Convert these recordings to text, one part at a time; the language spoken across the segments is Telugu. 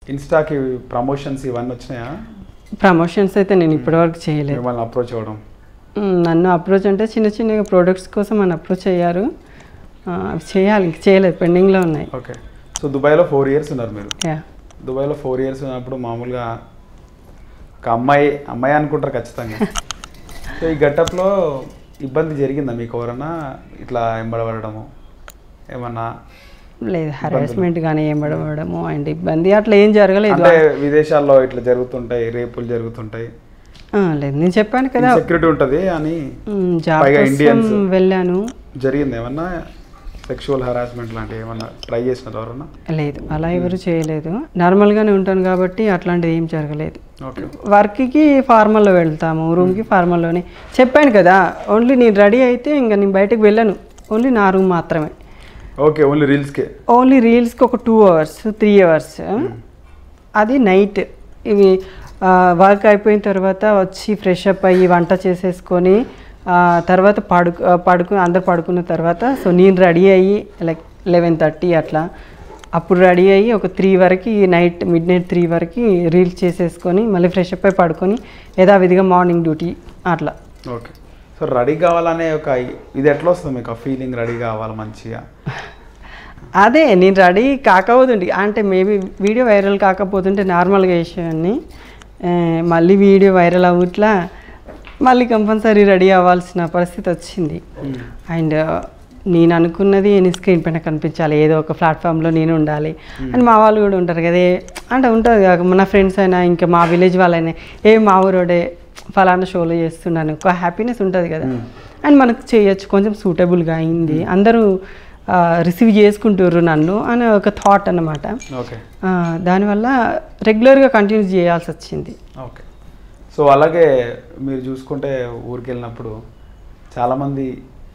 ఇన్స్టాకి ప్రమోషన్స్ ఇవన్నీ వచ్చినాయా ప్రమోషన్స్ అయితే నేను ఇప్పటివరకు చేయలేదు మిమ్మల్ని అప్రోచ్ అవ్వడం మ్, నన్ను అప్రోచ్ అంటే చిన్న చిన్న ప్రోడక్ట్స్ కోసం నన్ను అప్రోచ్ అయ్యారు ఆ, అవి చేయాలి ఇంక చేయలేదు పెండింగ్లో ఉన్నాయి ఓకే సో దుబాయ్లో ఫోర్ ఇయర్స్ ఉన్నారు మీరు యా దుబాయ్లో ఫోర్ ఇయర్స్ ఉన్నప్పుడు మామూలుగా ఒక అమ్మాయి అమ్మాయి అనుకుంటారు ఖచ్చితంగా సో ఈ గట్టప్లో ఇబ్బంది జరిగిందా మీకు ఎవరన్నా ఇట్లా ఎంబడబడము ఏమన్నా లేదు హరాస్మెంట్ కానీ ఏం పడవడము అండ్ ఇబ్బంది అట్లా ఏం జరగలేదు అంటే విదేశాల్లో ఇట్లా జరుగుతుంటాయి రేపులు జరుగుతుంటాయి ఆ, లేదు నేను చెప్పాను కదా సెక్యూరిటీ ఉంటుంది అని మ్, జాబ్ పైగా కోసం ఇండియన్స్. వెళ్ళాను జరిగింది ఏమన్నా సెక్షువల్ హరాస్మెంట్ లాంటివి ఏమన్నా ట్రై చేసినారు ఎవరన్నా లేదు అలా ఎవరు చేయలేదు నార్మల్గానే ఉంటాను కాబట్టి అట్లాంటిది ఏం జరగలేదు ఓకే వర్క్కి ఫార్మల్లో వెళ్తాము రూమ్కి ఫార్మల్లోనే చెప్పాను కదా ఓన్లీ నేను రెడీ అయితే ఇంకా నేను బయటకు వెళ్ళను ఓన్లీ నా రూమ్ మాత్రమే ఓకే ఓన్లీ రీల్స్కే ఓన్లీ రీల్స్కి ఒక టూ అవర్స్ త్రీ అవర్స్ అది నైట్ ఇవి వర్క్ అయిపోయిన తర్వాత వచ్చి ఫ్రెష్ అప్ అయ్యి వంట చేసేసుకొని ఆ, తర్వాత పడుకు పడుకు అందరు పడుకున్న తర్వాత సో నేను రెడీ అయ్యి లైక్ లెవెన్ థర్టీ అట్లా అప్పుడు రెడీ అయ్యి ఒక త్రీ వరకు నైట్ మిడ్ నైట్ త్రీ వరకు రీల్స్ చేసేసుకొని మళ్ళీ ఫ్రెష్ అప్ అయి పడుకొని యథావిధిగా మార్నింగ్ డ్యూటీ అట్లా ఓకే సో రెడీ కావాలనే ఒక ఇది ఎట్లా వస్తుంది మీకు ఆ ఫీలింగ్ రెడీ కావాలి మంచిగా అదే నేను రెడీ కాకపోతుండే అంటే మేబీ వీడియో వైరల్ కాకపోతుంటే నార్మల్గా వేసేవాడిని ఆ, మళ్ళీ వీడియో వైరల్ అవ్వట్లా మళ్ళీ కంపల్సరీ రెడీ అవ్వాల్సిన పరిస్థితి వచ్చింది అండ్ నేను అనుకున్నది నేను స్క్రీన్ పైన కనిపించాలి ఏదో ఒక ప్లాట్ఫామ్లో నేను ఉండాలి అని మా వాళ్ళు కూడా ఉంటారు కదా ఏ- అంటే ఉంటుంది కదా, మన ఫ్రెండ్స్ అయినా ఇంకా మా విలేజ్ వాళ్ళైనా ఏ మా ఊరోడే ఫలానా షోలో చేస్తున్నాను ఒక హ్యాపీనెస్ ఉంటుంది కదా అండ్ మనకు చేయొచ్చు కొంచెం సూటబుల్గా అయింది అందరూ రిసీవ్ చేసుకుంటారు నన్ను అనే ఒక థాట్ అన్నమాట ఓకే ఆ, దానివల్ల రెగ్యులర్గా కంటిన్యూ చేయాల్సి వచ్చింది ఓకే సో అలాగే మీరు చూసుకుంటే ఊరికి వెళ్ళినప్పుడు చాలామంది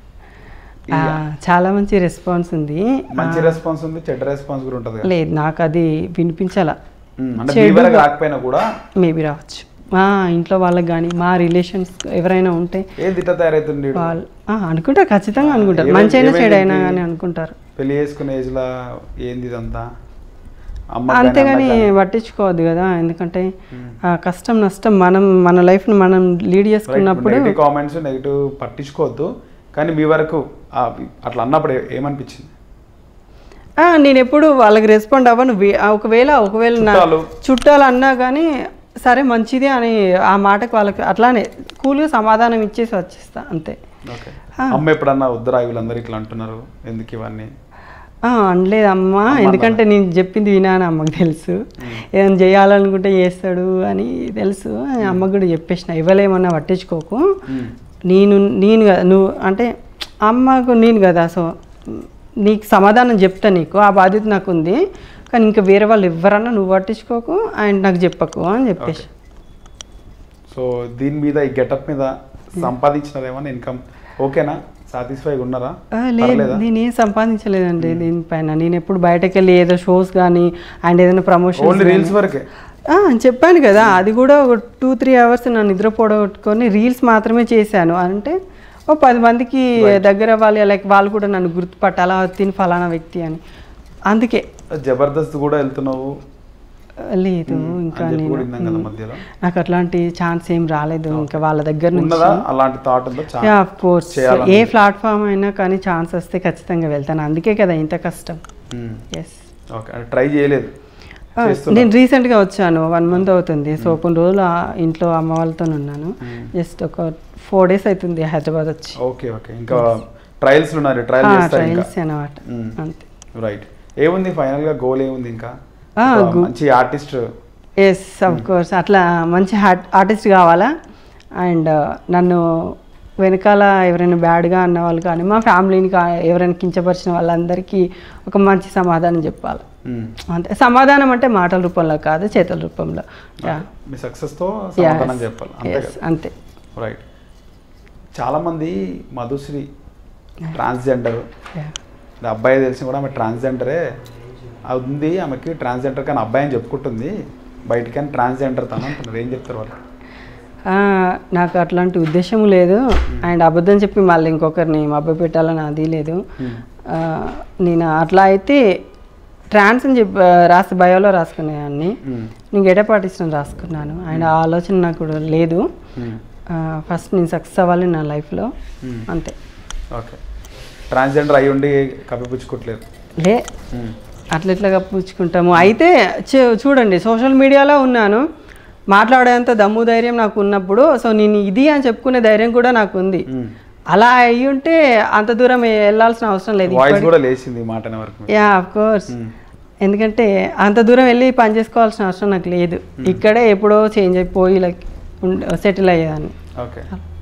ఈ ఆ, చాలా మంచి రెస్పాన్స్ ఉంది మంచి రెస్పాన్స్ ఉంది చెడ్డ రెస్పాన్స్ కూడా ఉంటుంది కదా లేదు నాకు అది వినిపించాల ఉమ్, అంటే చెడుగా- మీ వరకు రాకపోయినా కూడా మేబీ రావచ్చు మా ఇంట్లో వాళ్ళకి కానీ మా రిలేషన్స్ ఎవరైనా ఉంటే ఏం తిట్ట తయారవుతుంది వీడు? వాళ్ళు ఆ, అనుకుంటారు ఖచ్చితంగా అనుకుంటారు ఏమైంది- మంచి అయినా చెడు ఏమైంది అయినా ఏంటి? కానీ అనుకుంటారు పెళ్లి చేసుకునే ఏజ్లో ఏంది ఇదంతా అమ్మ అంతేగాని పట్టించుకోవద్దు కదా ఎందుకంటే ఆ, కష్టం నష్టం మనం మన లైఫ్ని మనం లీడ్ చేసుకున్నప్పుడు నెగిటివ్ కామెంట్స్ నెగిటివ్ పట్టించుకోవద్దు కానీ మీ వరకు ఆ, అట్లా అన్నప్పుడు ఏ- ఏమనిపించింది ఆ, నేను ఎప్పుడు వాళ్ళకి రెస్పాండ్ అవ్వను వే- ఆ, ఒకవేళ ఒకవేళ నా చుట్టాలు. చుట్టాలు అన్నా కానీ సరే మంచిది అని ఆ మాటకు వాళ్ళకి అట్లానే కూల్గా సమాధానం ఇచ్చేసి వచ్చేస్తా అంతే ఓకే అమ్మ ఎప్పుడన్నా వద్దురా వీళ్ళందరూ ఇట్లా అంటున్నారు ఎందుకు ఇవన్నీ ఆ, అనలేదు అమ్మ ఎందుకంటే నేను చెప్పింది వినాను అమ్మకి తెలుసు ఏదైనా చేయాలనుకుంటే చేస్తాడు అని తెలుసు అమ్మకు కూడా చెప్పేసిన ఇవ్వలేమన్నా పట్టించుకోకు నేను నేను కదా నువ్వు అంటే అమ్మకు నేను కదా సో నీకు సమాధానం చెప్తా నీకు ఆ బాధ్యత నాకు ఉంది కానీ ఇంకా వేరే వాళ్ళు ఎవరన్నా నువ్వు పట్టించుకోకు అండ్ నాకు చెప్పకు అని చెప్పేసి సో దీని మీద ఈ గెటప్ మీద సంపాదించినదేమన్నా ఇన్కమ్ ఓకేనా సాటిస్ఫైగా ఉన్నారా ఆ, లేదు పర్లేదా నేనేం సంపాదించలేదండి దీనిపైన నేను ఎప్పుడు బయటకు వెళ్ళి ఏదో షోస్ కానీ అండ్ ఏదైనా ప్రమోషన్ ఓన్లీ రీల్స్ వరకే ఆ, చెప్పాను కదా అది కూడా ఒక టూ త్రీ అవర్స్ నా నిద్ర పోగొట్టుకొని రీల్స్ మాత్రమే చేశాను అంటే ఓ పది మందికి దగ్గర వాళ్ళు లైక్ వాళ్ళు కూడా నన్ను గుర్తుపట్టాలా తిని ఫలానా వ్యక్తి అని అందుకే జబర్దస్త్ కూడా వెళ్తున్నావు ఆ, లేదు ఇంకా అని చెప్పి నేను కూడా విన్నాం కదా మధ్యలో నాకు అట్లాంటి ఛాన్స్ ఏం రాలేదు ఇంకా వాళ్ళ దగ్గర నుంచి ఉన్నదా అలాంటి థాట్ ఉందో చా- యా ఆఫ్ కోర్స్ చేయాలని ఏ ప్లాట్ఫామ్ అయినా కానీ ఛాన్స్ వస్తే ఖచ్చితంగా వెళ్తాను అందుకే కదా ఇంత కష్టం మ్మ్. ఎస్ ఓకే అంటే ట్రై చేయలేదు నేను రీసెంట్గా వచ్చాను వన్ మంత్ అవుతుంది సో కొన్ని రోజులు ఆ ఇంట్లో అమ్మ వాళ్ళతో ఉన్నాను జస్ట్ ఒక ఫోర్ డేస్ అవుతుంది హైదరాబాద్ వచ్చి ఓకే ఓకే ఇంకా ట్రయల్స్ ఉన్నారు ట్రయల్ చేస్తారు ఇంకా ట్రైల్స్ అనమాట మ్మ్. అంతే రైట్ ఏముంది ఫైనల్ గా గోల్ ఏముంది ఇంకా ఆ, ఒక go- మంచి ఆర్టిస్ట్ ఎస్ అఫ్ కోర్స్ అట్లా మంచి ఆర్టిస్ట్ కావాలా అండ్ నన్ను వెనకాల ఎవరైనా బ్యాడ్గా అన్న వాళ్ళు కానీ మా ఫ్యామిలీని కా ఎవరైనా కించపరిచిన వాళ్ళందరికీ ఒక మంచి సమాధానం చెప్పాలి అంతే సమాధానం అంటే మాటల రూపంలో కాదు చేతల రూపంలో యా మీ సక్సెస్ తో సమాధానం చెప్పాలి అంతే ఎస్ కదా అంతే రైట్ చాలా మంది మధుశ్రీ ట్రాన్స్జెండర్ యా అబ్బాయి తెలిసి కూడా ఆమె ట్రాన్స్జెండరే అది ఉంది ఆమెకి ట్రాన్స్జెండర్ కానీ అబ్బాయి అని చెప్పుకుంటుంది బయటికని ట్రాన్స్జెండర్ తను అంటున్నారు ఏం చెప్తారు వాళ్ళు ఆ, నాకు అట్లాంటి ఉద్దేశం లేదు అండ్ అబద్ధం చెప్పి మళ్ళీ ఇంకొకరిని మభ్య పెట్టాలని అది లేదు ఆ, నేను అట్లా అయితే ట్రాన్స్ అని చెప్పి రాసి బయోలో రాసుకునేదాన్ని మ్మ్. నేను గెటప్ ఆర్టిస్ట్ అని రాసుకున్నాను అండ్ ఆ ఆలోచన నాకు లేదు మ్మ్. ఫస్ట్ నేను సక్సెస్ అవ్వాలి నా లైఫ్లో మ్మ్. అంతే ఓకే ట్రాన్స్జెండర్ అయి ఉండి కప్పిపుచ్చుకోవట్లేదు లే మ్మ్. అట్లా ఇట్లా పుచ్చుకుంటాము అయితే చూ- చూడండి సోషల్ మీడియాలో ఉన్నాను మాట్లాడేంత దమ్ము ధైర్యం నాకు ఉన్నప్పుడు సో నేను ఇది అని చెప్పుకునే ధైర్యం కూడా నాకు ఉంది మ్మ్. అలా అయ్యి ఉంటే అంత దూరం వెళ్ళాల్సిన అవసరం లేదు వాయిస్ కూడా లేచింది ఈ మాట అనే వరకు యా ఆఫ్ కోర్స్ మ్మ్. ఎందుకంటే అంత దూరం వెళ్ళి పని చేసుకోవాల్సిన అవసరం నాకు లేదు ఇక్కడే ఎప్పుడో చేంజ్ అయిపోయి లైక్ సెటిల్ అయ్యేదాన్ని ఓకే